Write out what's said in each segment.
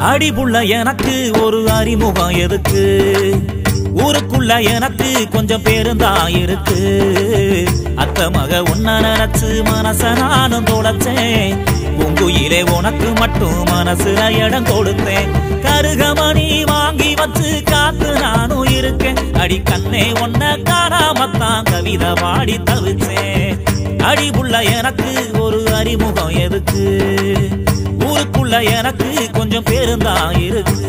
அடிபுள்ள எனக்கு ஒரு அறிமுகம் எதுக்கு ஊருக்குள்ள எனக்கு கொஞ்சம் பேருந்தா இருக்கு அத்த மக உன்ன நினைச்சு மனச நானும் தொலைச்சேன் பூங்குயிலே உனக்கு மட்டும் மனசுல இடம் கொடுத்தேன் கருகமணி வாங்கி வச்சு காத்து நானும் இருக்கேன் அடி கண்ணே உன்ன காணாமத்தான் கவிதை பாடி தவிச்சேன் அடிபுள்ள எனக்கு ஒரு அறிமுகம் எதுக்கு ஊருக்குள்ள எனக்கு கொஞ்சம் பேருந்தா இருக்கு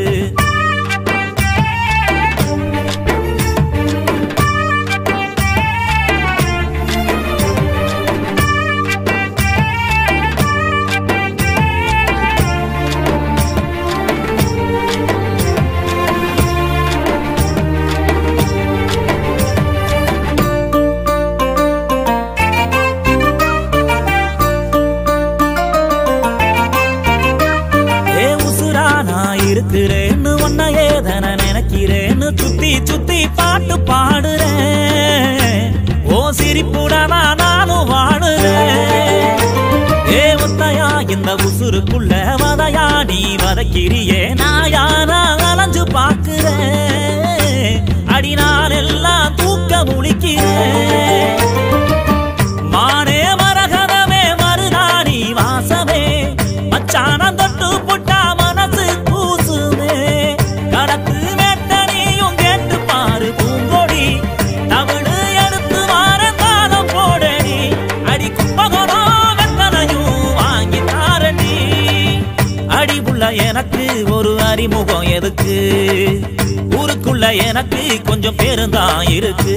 ஏ உசுரா நான் இருக்கிறேன்னு உன்னை ஏதன நினைக்கிறேன்னு சுத்தி சுத்தி பாட்டு பாடுறேன் ஓ சிரிப்புடனா நானும் வாடுறேன் ஏ ஒத்தையா இந்த உசுருக்குள்ள வதையா நீ வதக்கிறியே நாயா நான் அலைஞ்சு பாக்குறேன் அடி நான் எல்லாம் தூக்க முழிக்கிறேன் மானே மரகதமே மருதாணி வாசமே மச்சானம் தொட்டு புட்டா மனசு பூசுமே கடத்து வேட்டனையும் கேட்டு பாரு பூங்கொடி தமிழ் எடுத்து வார தாளம் போடடி அடி கும்பகோணம் வெத்தனையும் வாங்கி தாரடி அடி புள்ள எனக்கு ஒரு அறிமுகம் எதுக்கு ஊருக்குள்ள எனக்கு கொஞ்சம் பேருந்தான் இருக்கு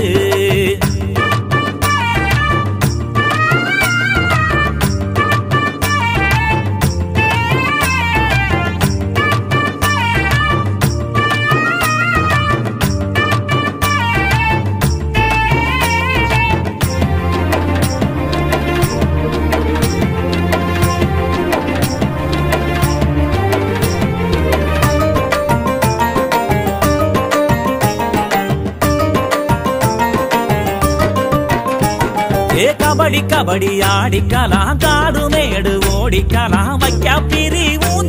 ஏ கபடி கபடி ஆடிக்கலாம் காடு மேடு ஓடிக்கலாம் வைக்க பிரி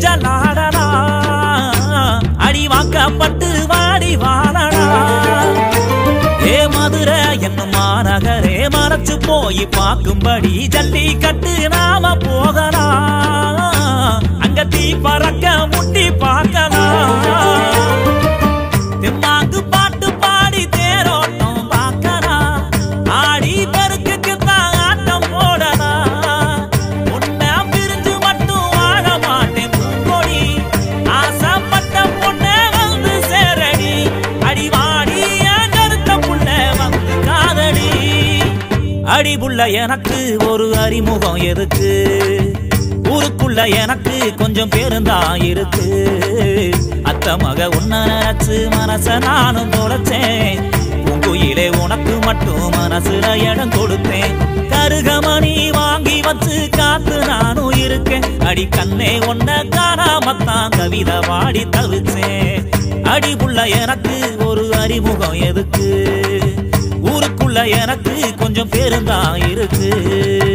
ஊஞ்சலாடலாம் அடி வாக்கப்பட்டு வாடி வாழலாம் ஏ மதுரை என்னும் மாநகரே மறைச்சு போய் பார்க்கும்படி ஜல்லிக்கட்டு நாம போகலாம் அங்க தீ பறக்க முட்டி பார்க்கலாம் தெம்மாங்கு பாட்டு பாடி தேரோட்டம் பார்க்கலாம் ஆடி பெருக்குக்கு தான் ஆட்டம் போடலாம் உன்னை பிரிஞ்சு மட்டும் வாழ மாட்டேன் பூங்கொடி ஆசைப்பட்ட பொண்ணை வந்து சேரடி அடி வாடி என் கருத்த புள்ள வந்து காதடி அடி புள்ள எனக்கு ஒரு அறிமுகம் எதுக்கு ஊருக்குள்ள எனக்கு கொஞ்சம் பேருந்தா இருக்கு அத்த மக உன்ன நினைச்சு மனச நானும் தொலைச்சேன் பூங்குயிலே உனக்கு மட்டும் மனசுல இடம் கொடுத்தேன் கருகமணி வாங்கி வச்சு காத்து நானும் இருக்கேன் அடி கண்ணே உன்ன காணாமத்தான் கவிதை பாடி தவிச்சேன் அடி புள்ள எனக்கு ஒரு அறிமுகம் எதுக்கு ஊருக்குள்ள எனக்கு கொஞ்சம் பேருந்தான் இருக்கு